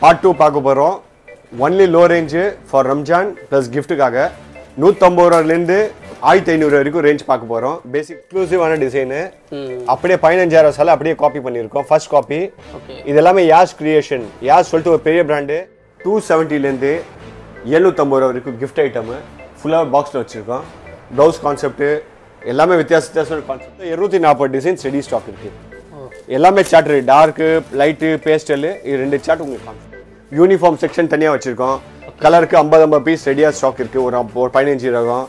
Part two பார்க்க போகிறோம் only low range for Ramzan plus கிஃப்ட்டுக்காக நூற்றம்பது ரூபாலேருந்து ஆயிரத்தி ஐநூறு வரைக்கும் ரேஞ்ச் பார்க்க போகிறோம் பேசிக் எக்ஸ்க்ளூசிவான டிசைனு அப்படியே பதினஞ்சாயிரம் சால அப்படியே காப்பி பண்ணியிருக்கோம் ஃபர்ஸ்ட் காப்பி ஓகே இது எல்லாமே யாஸ் கிரியேஷன் யாஸ் சொல்லிட்டு ஒரு பெரிய பிராண்டு டூ செவன்ட்டிலேருந்து எழுநூற்றம்பது ரூபா வரைக்கும் கிஃப்ட் ஐட்டமு ஃபுல்லாக பாக்ஸில் வச்சுருக்கோம் ப்ளவுஸ் கான்செப்ட்டு எல்லாமே வித்தியாச வித்தியாசமான கான்செப்ட் இருநூத்தி நாற்பது டிசைன்ஸ் ரெடி ஸ்டாக் இருக்குது எல்லாமே சார்ட் டார்க்கு லைட்டு பேஸ்டல் இது ரெண்டு சார்ட் உங்களுக்கு காமிக்கிறேன் யூனிஃபார்ம் செக்ஷன் தனியாக வச்சுருக்கோம் கலருக்கு ஐம்பது ஐம்பது பீஸ் ரெடியாக ஸ்டாக் இருக்குது ஒரு அம்ப- ஒரு பதினஞ்சு ரகம்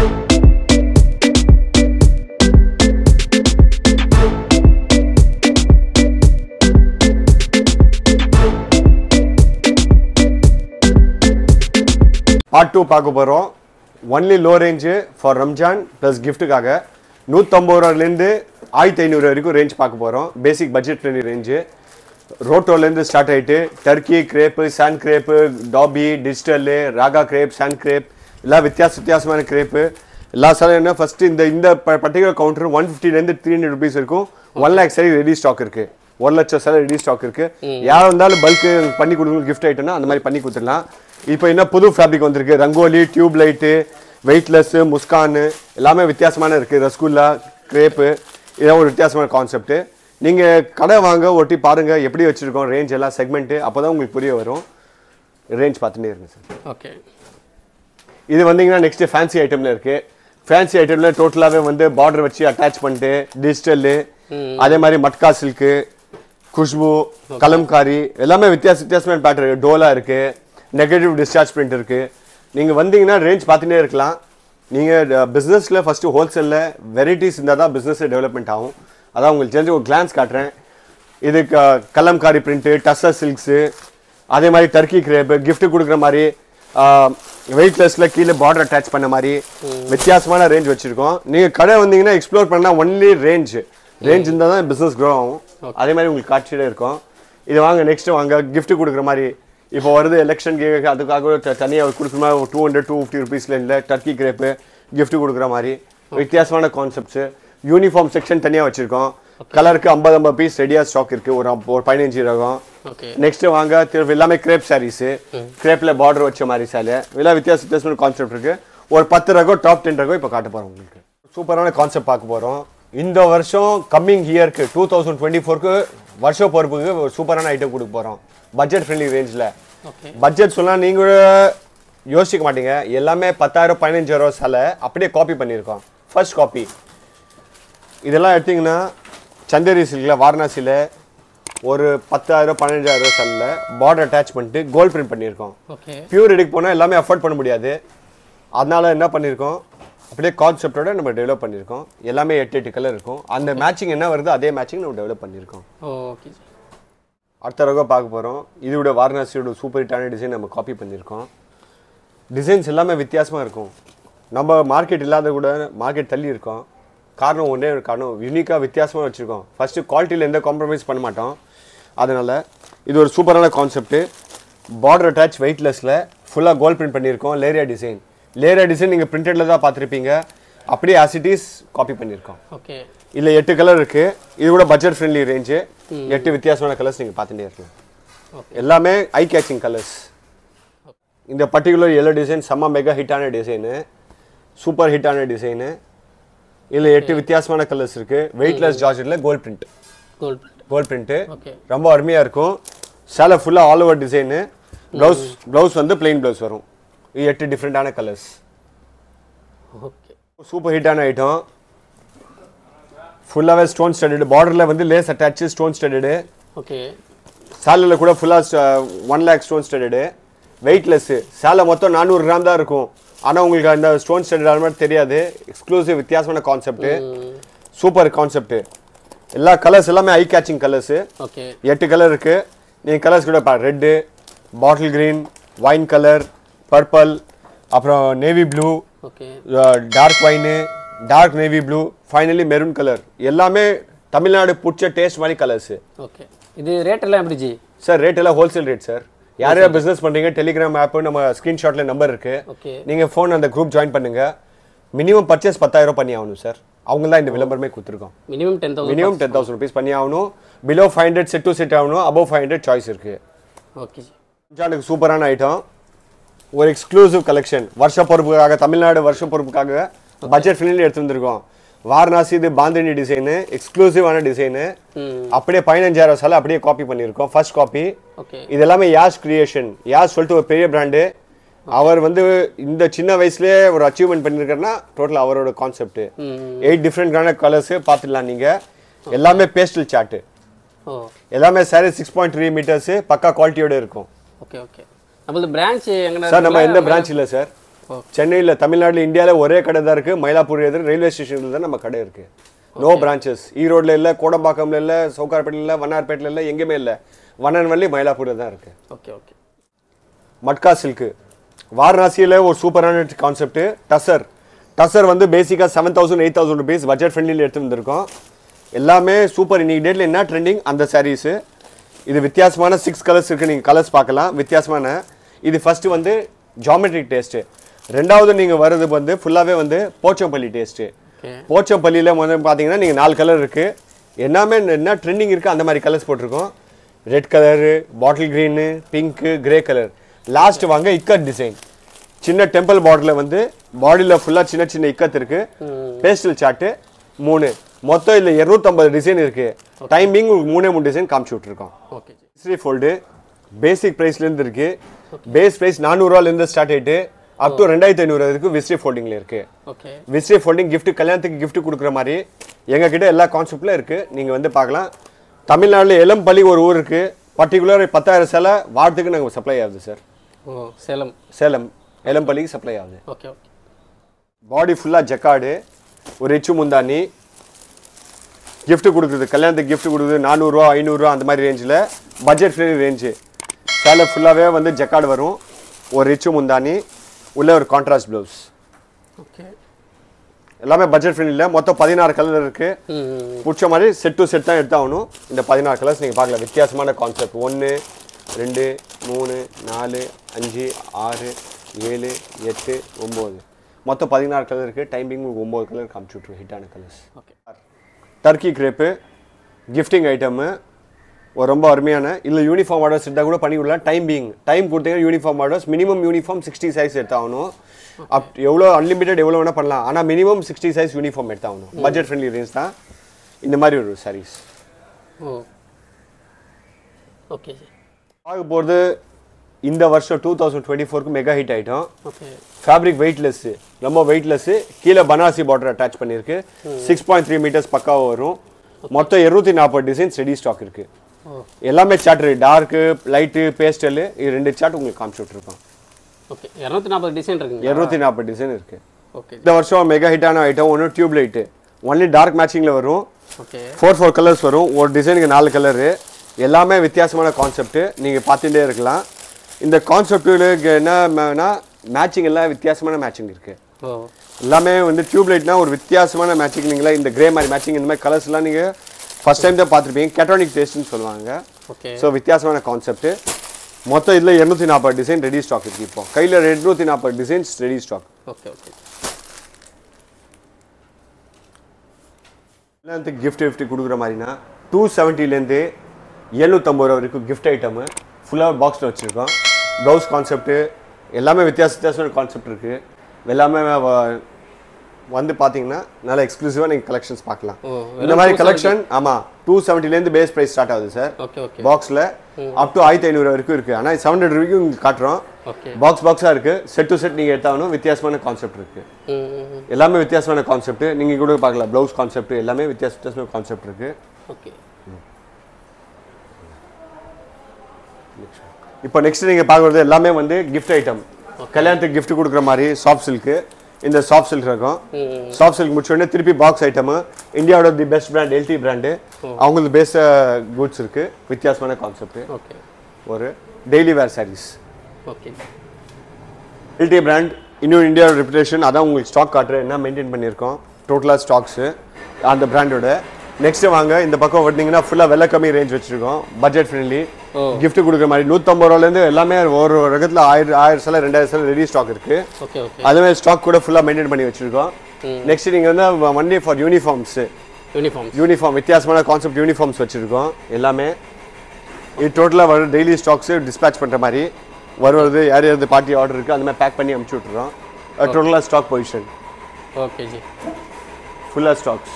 பார்ட் டூ பார்க்க போகிறோம் only low range for Ramzan plus கிஃப்ட்டுக்காக நூற்றம்பது ரூபாலேருந்து ஆயிரத்தி ஐநூறு வரைக்கும் ரேஞ்ச் பார்க்க போகிறோம் பேசிக் பட்ஜெட் ஃப்ரெண்ட்லி ரேஞ்சு ரோட்டோலேருந்து ஸ்டார்ட் ஆகிட்டு Turkey crepe sand crepe dobby digital ராகா கிரேப் சாண்ட் கிரேப் எல்லாம் வித்தியாச வித்தியாசமான கிரேப்பு எல்லா சாலும் என்ன ஃபஸ்ட்டு இந்த இந்த பர்டிகுலர் கவுண்டர் ஒன் ஃபிஃப்டிலேருந்து த்ரீ ஹண்ட்ரட் ருபீஸ் இருக்கும் ஒன் லேக் சரி ரெடி ஸ்டாக் இருக்குது ஒரு லட்சம் சேலை ரெடி ஸ்டாக் இருக்கு யார் வந்தாலும் பல்க் பண்ணி கொடுக்கணும் கிஃப்ட் ஐட்டம்னா அந்த மாதிரி பண்ணி கொடுத்துடலாம் இப்போ என்ன புது ஃபேப்ரிக் வந்திருக்கு Rangoli tube light weightless Muskan எல்லாமே வித்தியாசமான இருக்கு ரசகுல்லா கிரேப்பு இதெல்லாம் ஒரு வித்தியாசமான கான்செப்ட் நீங்க கடை வாங்க ஒட்டி பாருங்க எப்படி வச்சிருக்கோம் ரேஞ்ச் எல்லாம் செக்மெண்ட் அப்பதான் உங்களுக்கு புரிய வரும் ரேஞ்ச் பார்த்துட்டே இருங்க சார் ஓகே இது வந்தீங்கன்னா நெக்ஸ்ட் ஃபேன்சி ஐட்டம்ல இருக்கு ஃபேன்சி ஐட்டம்ல டோட்டலாவே வந்து பார்டர் வச்சு அட்டாச் பண்ணிட்டு டிஜிட்டல்லு அதே மாதிரி மட்கா சில்க்கு குஷ்பு கலம்காரி எல்லாமே வித்தியாச வித்தியாசமான பேட்டர் டோலா இருக்கு நெகட்டிவ் டிஸ்சார்ஜ் பிரிண்ட் இருக்கு நீங்க வந்தீங்கன்னா ரேஞ்ச் பார்த்துட்டே இருக்கலாம் நீங்க பிசினஸ்ல ஃபர்ஸ்ட் ஹோல்சேல்ல வெரைட்டிஸ் இருந்தால் தான் பிசினஸ் டெவலப்மெண்ட் ஆகும் அதான் உங்களுக்கு தெரிஞ்ச ஒரு கிளான்ஸ் காட்டுறேன் இது க- கலம்காரி பிரிண்ட்டு டஸ்ஸர் சில்க்ஸு அதே மாதிரி டர்க்கி கிரேப் gift கொடுக்குற மாதிரி வெயிட்லெஸ்ல கீழே பார்டர் அட்டாச் பண்ண மாதிரி வித்தியாசமான ரேஞ்ச் வச்சிருக்கோம் நீங்க கடை வந்தீங்கன்னா எக்ஸ்ப்ளோர் பண்ணா ஒன்லி ரேஞ்ச் ரேஞ்ச் இருந்தால் தான் பிஸ்னஸ் க்ரோ ஆகும் அதே மாதிரி உங்களுக்கு காட்சியிலே இருக்கும் இது வாங்க நெக்ஸ்ட் வாங்க gift கொடுக்குற மாதிரி இப்போ வருது எலெக்ஷன் அதுக்காக த- தனியா கொடுக்குற மாதிரி ஒரு டூ ஹண்ட்ரட் டூ ஃபிஃப்டி ருபீஸ்ல இல்லை டர்க்கி கிரேப்பு gift கொடுக்குற மாதிரி வித்தியாசமான கான்செப்ட்ஸ் யூனிஃபார்ம் செக்ஷன் தனியா வச்சிருக்கோம் கலருக்கு ஐம்பது ஐம்பது பீஸ் ரெடியாக ஸ்டாக் இருக்கு ஒரு அம்ப- ஒரு பதினஞ்சு ரகம் ஓகே நெக்ஸ்ட் வாங்க திரும்ப எல்லாமே கிரேப் சாரீஸ் கிரேப்ல பார்டர் வச்ச மாதிரி சேலை இதெல்லாம் வித்தியாச வித்தியாசமான கான்செப்ட் இருக்கு ஒரு பத்து ரகம் டாப் டென் ரகம் இப்போ காட்ட போறோம் உங்களுக்கு சூப்பரான கான்செப்ட் பார்க்க போறோம் இந்த வருஷம் கம்மிங் இயர்க்கு டூ தௌசண்ட் டுவெண்ட்டி ஃபோருக்கு வருஷ பொறுப்புக்கு ஒரு சூப்பரான ஐட்டம் கொடுக்க போறோம் பட்ஜெட் ஃப்ரெண்ட்லி ரேஞ்சில் ஓகே பட்ஜெட் சொன்னா நீங்க யோசிக்க மாட்டீங்க எல்லாமே பத்தாயிரம் பதினஞ்சாயிரம் சேலை அப்படியே காப்பி பண்ணியிருக்கோம் ஃபர்ஸ்ட் காப்பி இதெல்லாம் எடுத்தீங்கன்னா சந்தேரி சில்கில் வாரணாசியில் ஒரு பத்தாயிரம் பதினஞ்சாயிரம் செல்ல பார்டர் அட்டாச் பண்ணிட்டு கோல்ட் பிரிண்ட் பண்ணியிருக்கோம் ஓகே பியூர் எடுக்க போனால் எல்லாமே அஃபோர்ட் பண்ண முடியாது அதனால என்ன பண்ணியிருக்கோம் அப்படியே கான்செப்டோட நம்ம டெவலப் பண்ணியிருக்கோம் எல்லாமே எட்டு எட்டு கலர் இருக்கும் அந்த மேட்சிங் என்ன வருதோ அதே மேட்சிங் நம்ம டெவலப் பண்ணியிருக்கோம் ஓகே அடுத்த ரகம் பார்க்க போகிறோம் இதோட வாரணாசியோட சூப்பர் ஹிட்டான டிசைன் நம்ம காப்பி பண்ணியிருக்கோம் டிசைன்ஸ் எல்லாமே வித்தியாசமாக இருக்கும் நம்ம மார்க்கெட் இல்லாத கூட மார்க்கெட் தள்ளி இருக்கோம் காரணம் ஒன்றே ஒரு காரணம் யூனிக்காக வித்தியாசமாக வச்சுருக்கோம் ஃபஸ்ட்டு குவாலிட்டியில் எந்த காம்ப்ரமைஸ் பண்ண மாட்டோம் அதனால் இது ஒரு சூப்பரான கான்செப்ட்டு பார்டர் அட்டாச் வெயிட்லெஸில் ஃபுல்லாக கோல்ட் பிரிண்ட் பண்ணியிருக்கோம் லேரியா டிசைன் லேரியா டிசைன் நீங்கள் பிரிண்டடில் தான் பார்த்துருப்பீங்க அப்படியே ஆசிட்டிஸ் காப்பி பண்ணியிருக்கோம் ஓகே இல்ல எட்டு கலர் இருக்கு இது கூட பட்ஜெட் ஃப்ரெண்ட்லி ரேஞ்சு எட்டு வித்தியாசமான கலர்ஸ் நீங்க பார்த்துட்டே இருக்கலாம் எல்லாமே ஐ கேச்சிங் கலர்ஸ் இந்த பர்டிகுலர் எல்லோ டிசைன் செம்ம மெகா ஹிட்டான டிசைனு சூப்பர் ஹிட்டான டிசைனு இதுல எட்டு வித்தியாசமான கலர்ஸ் இருக்கு வெயிட்லெஸ் ஜார்ஜெட்ல gold print gold gold print okay ரொம்ப அருமையா இருக்கும் சேலை ஃபுல்லா all over design blouse blouse வந்து பிளெயின் ப்ளவுஸ் வரும் இது எட்டு டிஃப்ரெண்டான கலர்ஸ் ஓகே சூப்பர் ஹிட்டான ஐட்டம் ஃபுல்லாகவே ஸ்டோன் ஸ்டடடு பார்டரில் வந்து lace attach stone studded okay சேலையில் கூட ஃபுல்லாக ஒன் லேக் ஸ்டோன் ஸ்டடடு வெயிட்லெஸ்ஸு சேலை மொத்தம் நானூறு கிராம் தான் இருக்கும் ஆனால் உங்களுக்கு அந்த ஸ்டோன் ஸ்டடட் மாதிரி தெரியாது எக்ஸ்க்ளூசிவ் வித்தியாசமான கான்செப்ட்டு சூப்பர் கான்செப்ட்டு எல்லா கலர்ஸ் எல்லாமே ஐ கேச்சிங் கலர்ஸு ஓகே எட்டு கலர் இருக்கு நீங்கள் கலர்ஸ் கூட பா red bottle green wine colour purple அப்புறம் navy blue okay dark wine dark navy blue finally maroon colour எல்லாமே தமிழ்நாடு பிடிச்ச டேஸ்ட் மாதிரி கலர்ஸ் ஓகே இது ரேட் எல்லாம் எப்படி ஜி சார் ரேட் எல்லாம் ஹோல்சேல் ரேட் சார் யார் யார் பிஸ்னஸ் பண்றீங்க டெலிகிராம் ஆப் நம்ம ஸ்க்ரீன்ஷாட்ல நம்பர் இருக்கு ஓகே நீங்க ஃபோன் அந்த குரூப் ஜாயின் பண்ணுங்க மினிமம் பர்ச்சேஸ் பத்தாயிரம் பண்ணி ஆகணும் சார் அவங்க தான் இந்த விளம்பரமே கொடுத்துருக்கோம் minimum ten thousand minimum ten thousand rupees பண்ணி ஆகணும் below five hundred set to set ஆகணும் அபவ் ஃபைவ் ஹண்ட்ரட் சாய்ஸ் இருக்கு ஓகே ஜி ரம்ஜானுக்கு சூப்பரான ஐட்டம் ஒரு எக்ஸ்க்ளூசிவ் கலெக்ஷன் வருஷ பொறுப்புக்காக தமிழ்நாடு வருஷ பொறுப்புக்காக பட்ஜெட் ஃபிலிம் எடுத்து வந்திருக்கோம் வாரணாசி இது பாந்தினி டிசைனு எக்ஸ்க்ளூசிவான டிசைனு ம் அப்படியே பதினஞ்சாயிரம் சால அப்படியே காப்பி பண்ணியிருக்கோம் ஃபர்ஸ்ட் காப்பி ஓகே இது எல்லாமே யாஷ் கிரியேஷன் யாஷ் சொல்லிட்டு ஒரு பெரிய பிராண்டு அவர் வந்து இந்த சின்ன வயசுலயே ஒரு அச்சீவ்மெண்ட் பண்ணியிருக்காருன்னா டோட்டல் அவரோட கான்செப்ட் ம் எயிட் டிஃப்ரெண்டான கலர்ஸ் பார்த்துடலாம் நீங்க எல்லாமே பேஸ்டல் சார்ட்டு ஓ எல்லாமே sari six point three metres பக்கா குவாலிட்டியோட இருக்கும் ஓகே ஓகே நம்மளது பிரான்ச் எங்கே சார் நம்ம எந்த பிரான்ச் இல்லை சார் ஓ. சென்னையில் தமிழ்நாட்டில் இந்தியாவில் ஒரே கடை தான் இருக்குது மயிலாப்பூர் எதிர் ரயில்வே ஸ்டேஷனில் தான் நம்ம கடை இருக்குது நோ பிரான்ச்சஸ் ஈரோடில் இல்லை கோடம்பாக்கம்ல இல்லை சவுகார்பேட்டில் இல்லை வண்ணார்பேட்டில் இல்லை எங்கேயுமே இல்லை வண்ணன்வள்ளி மயிலாப்பூரில் தான் இருக்குது ஓகே ஓகே மட்கா சில்க்கு வாரணாசியில் ஒரு சூப்பரான கான்செப்ட் டசர் டசர் வந்து பேசிக்காக seven thousand eight thousand rupees budget ஃப்ரெண்ட்லியில் எடுத்து வந்திருக்கோம் எல்லாமே சூப்பர் இன்னைக்கு டேட்டில் என்ன ட்ரெண்டிங் அந்த சாரீஸு இது வித்தியாசமான சிக்ஸ் கலர்ஸ் இருக்குது நீங்கள் கலர்ஸ் பார்க்கலாம் வித்தியாசமான இது ஃபஸ்ட்டு வந்து ஜாமெட்ரிக் டேஸ்ட்டு ரெண்டாவது நீங்கள் வர்றது வந்து ஃபுல்லாகவே வந்து போச்சம்பள்ளி டேஸ்ட்டு ஓகே போச்சம்பள்ளியில் வந்து பார்த்தீங்கன்னா நீங்கள் நாலு கலர் இருக்குது எல்லாமே என்ன ட்ரெண்டிங் இருக்குது அந்த மாதிரி கலர்ஸ் போட்டிருக்கோம் red colour bottle green pink grey colour last வாங்க இக்கட் டிசைன் சின்ன டெம்பிள் பார்டரில் வந்து பாடியில் ஃபுல்லாக சின்ன சின்ன இக்கத் இருக்குது பேஸ்டல் சார்ட்டு மூணு மொத்தம் இதில் இரநூத்தம்பது டிசைன் இருக்குது டைமிங் உங்களுக்கு மூணே மூணு டிசைன் காமிச்சு விட்ருக்கோம் ஓகே ஜி ஹிஸ்ட்ரி ஃபோல்டு பேசிக் ப்ரைஸ்லேருந்து இருக்கு பேஸ் ப்ரைஸ் நானூறுவாலேருந்து ஸ்டார்ட் ஆகிட்டு அப் டு ரெண்டாயிரத்தி ஐநூறு வரைக்கும் விஸ்ட்ரி ஃபோல்டிங்கில் இருக்குது ஓகே விஸ்ட்ரி ஃபோல்டிங் gift கல்யாணத்துக்கு gift கொடுக்குற மாதிரி எங்ககிட்ட எல்லா கான்செப்டில் இருக்குது நீங்கள் வந்து பார்க்கலாம் தமிழ்நாட்டில் எலம்பள்ளி ஒரு ஊர் இருக்குது பர்டிகுலர் பத்தாயிரம் சேலை வாரத்துக்கு நாங்கள் சப்ளை ஆகுது சார் ஓ சேலம் சேலம் எலம்பள்ளிக்கு சப்ளை ஆகுது ஓகே ஓகே பாடி ஃபுல்லாக ஜக்காடு ஒரு எச்சு முந்தானி gift கொடுக்குறது கல்யாணத்துக்கு gift கொடுக்குறது நானூறுரூவா ஐநூறுரூவா அந்த மாதிரி ரேஞ்சில் பட்ஜெட் ஃப்ரெண்ட்லி ரேஞ்சு சேலை ஃபுல்லாகவே வந்து ஜக்காடு வரும் ஒரு ரிச்சு முந்தானி உள்ள ஒரு கான்ட்ராஸ்ட் ப்ளவுஸ் ஓகே எல்லாமே பட்ஜெட் ஃப்ரெண்ட்லியில் மொத்தம் பதினாறு கலர் இருக்குது ம் பிடிச்ச மாதிரி செட் டு செட் தான் எடுத்தாகணும் இந்த பதினாறு கலர்ஸ் நீங்கள் பார்க்கலாம் வித்தியாசமான கான்செப்ட் ஒன்று ரெண்டு மூணு நாலு அஞ்சு ஆறு ஏழு எட்டு ஒம்பது மொத்தம் பதினாறு கலர் இருக்குது டைமிங் ஒம்பது கலர் காமிச்சு விட்ருவோம் ஹிட்டான colours okay Turkey crepe gifting item ஒரு ரொம்ப அருமையான இல்லை யூனிஃபார்ம் ஆர்டர்ஸ் எடுத்தால் கூட பண்ணி விடலாம் டைம் பீங் டைம் கொடுத்தீங்கன்னா uniform orders minimum uniform sixty size எடுத்தாகணும் அப் எவ்வளோ அன்லிமிட்டட் எவ்வளோ வேணால் பண்ணலாம் ஆனால் மினிமம் சிக்ஸ்டி சைஸ் யூனிஃபார்ம் எடுத்தாகணும் பட்ஜெட் ஃப்ரெண்ட்லி ரேஞ்ச் தான் இந்த மாதிரி ஒரு சாரீஸ் ஓ ஓகே ஜி பார்க்க போகிறது இந்த வருஷம் டூ தௌசண்ட் டுவெண்ட்டி ஃபோருக்கு mega hit item okay fabric weightless ரொம்ப வெயிட்லெஸ்ஸு கீழே பனாசி பார்டர் அட்டாச் பண்ணியிருக்கு சிக்ஸ் பாயிண்ட் த்ரீ மீட்டர்ஸ் பக்காவாக வரும் மொத்தம் இருநூத்தி நாற்பது டிசைன்ஸ் ரெடி ஸ்டாக் இருக்குது ஓ எல்லாமே சார்ட் டார்க்கு லைட்டு பேஸ்டல் இது ரெண்டு சார்ட் உங்களுக்கு காமிச்சு விட்ருக்கோம் ஓகே இரநூத்தி நாற்பது டிசைன் இருக்குங்க இருநூத்தி நாற்பது டிசைன் இருக்கு ஓகே இந்த வருஷம் மெகா ஹிட்டான ஐட்டம் ஒன்று டியூப் லைட்டு ஒன்லி டார்க் மேட்சிங்கில் வரும் ஓகே ஃபோர் ஃபோர் கலர்ஸ் வரும் ஒரு டிசைனுக்கு நாலு கலரு எல்லாமே வித்தியாசமான கான்செப்ட் நீங்கள் பார்த்துட்டே இருக்கலாம் இந்த கான்செப்டுக்கு என்னன்னா மேட்சிங் எல்லாம் வித்தியாசமான மேட்சிங் இருக்குது ஓ எல்லாமே வந்து டியூப் லைட்னா ஒரு வித்தியாசமான மேட்சிங் நீங்களா இந்த கிரே மாதிரி மேட்சிங் இந்த மாதிரி கலர்ஸ்லாம் நீங்கள் ஃபர்ஸ்ட் டைம் தான் பார்த்துருப்பீங்க கேட்டானிக் டேஸ்ட்னு சொல்லுவாங்க ஓகே ஸோ வித்தியாசமான கான்செப்ட் மொத்தம் இதில் இரநூத்தி நாற்பது டிசைன் ரெடி ஸ்டாக் இருக்கு இப்போ கையில் எட்நூற்றி நாற்பது designs ready stock okay okay கல்யாணத்துக்கு கிஃப்ட் கிஃப்ட் கொடுக்குற மாதிரினா டூ செவன்ட்டிலேருந்து எழுநூற்றம்பது ரூபா வரைக்கும் கிஃப்ட் ஐட்டமு ஃபுல்லாக பாக்ஸில் வச்சுருக்கோம் ப்ளவுஸ் கான்செப்ட்டு எல்லாமே வித்தியாச வித்தியாசமான கான்செப்ட் இருக்குது எல்லாமே வ- வந்து பார்த்தீங்கன்னா நல்ல எக்ஸ்க்ளூசிவாக நீங்கள் கலெக்ஷன்ஸ் பார்க்கலாம் ஓ, இந்த மாதிரி கலெக்ஷன் ஆமாம் டூ செவன்ட்டிலேருந்து பேஸ் ப்ரைஸ் ஸ்டார்ட் ஆகுது சார் ஓகே ஓகே பாக்ஸில் அப் டு ஆயிரத்தி ஐநூறு வரைக்கும் இருக்குது ஆனால் செவன் ஹண்ட்ரட் வரைக்கும் உங்களுக்கு காட்டுறோம் ஓகே பாக்ஸ் பாக்ஸாக இருக்குது செட் டு செட் நீங்கள் எடுத்தாகணும் வித்தியாசமான கான்செப்ட் இருக்குது ம் ம், ம் எல்லாமே வித்தியாசமான கான்செப்ட் நீங்கள் கூட பார்க்கலாம் ப்ளவுஸ் கான்செப்ட் எல்லாமே வித்தியாச வித்தியாசமான கான்செப்ட் இருக்கு ஓகே இப்போ நெக்ஸ்ட் நீங்கள் பார்க்குறது எல்லாமே வந்து கிஃப்ட் ஐட்டம் கல்யாணத்துக்கு gift கொடுக்குற மாதிரி சாஃப்ட் சில்க்கு இந்த சாஃப்ட் சில்க் இருக்கும் ம் சாஃப்ட் சில்க் முடிச்ச உடனே திருப்பி பாக்ஸ் ஐட்டமு இந்தியாவோட the best brand LD brand அவங்களுக்கு பேஸ் குட்ஸ் இருக்கு வித்தியாசமான கான்செப்ட் ஓகே ஒரு daily wear saris okay LD brand இன்னும் இந்தியாவோட ரெப்புடேஷன் அதான் உங்களுக்கு ஸ்டாக் காட்டுறேன் என்ன மெயின்டைன் பண்ணியிருக்கோம் டோட்டலாக ஸ்டாக்ஸு அந்த பிராண்டோட நெக்ஸ்ட் வாங்க இந்த பக்கம் வந்தீங்கன்னா ஃபுல்லாக விலை கம்மி ரேஞ்ச் வச்சிருக்கோம் பட்ஜெட் ஃப்ரெண்ட்லி ஓ gift கொடுக்குற மாதிரி நூற்றம்பது ரூபாலேருந்து எல்லாமே ஒரு ரகத்தில் ஆயிரம் ஆயிரம் சில ரெண்டாயிரம் சில ரெடி ஸ்டாக் இருக்கு ஓகே ஓகே அதே மாதிரி ஸ்டாக் கூட ஃபுல்லாக மெயின்டைன் பண்ணி வச்சிருக்கோம் நெக்ஸ்ட் நீங்கள் வந்து only for uniforms uniform uniform வித்தியாசமான கான்செப்ட் யூனிஃபார்ம்ஸ் வச்சிருக்கோம் எல்லாமே இது டோட்டலாக வர டெய்லி ஸ்டாக்ஸு டிஸ்பேச் பண்ணுற மாதிரி வருவது யார் யார் பார்ட்டி ஆர்டர் இருக்குது அந்த மாதிரி பேக் பண்ணி அமுச்சு விட்றோம் டோட்டலாக ஸ்டாக் பொசிஷன் ஓகே ஜி ஃபுல்லாக ஸ்டாக்ஸ்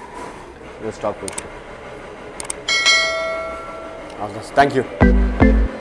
ஸ்டாக் பொசிஷன் தேங்க்யூ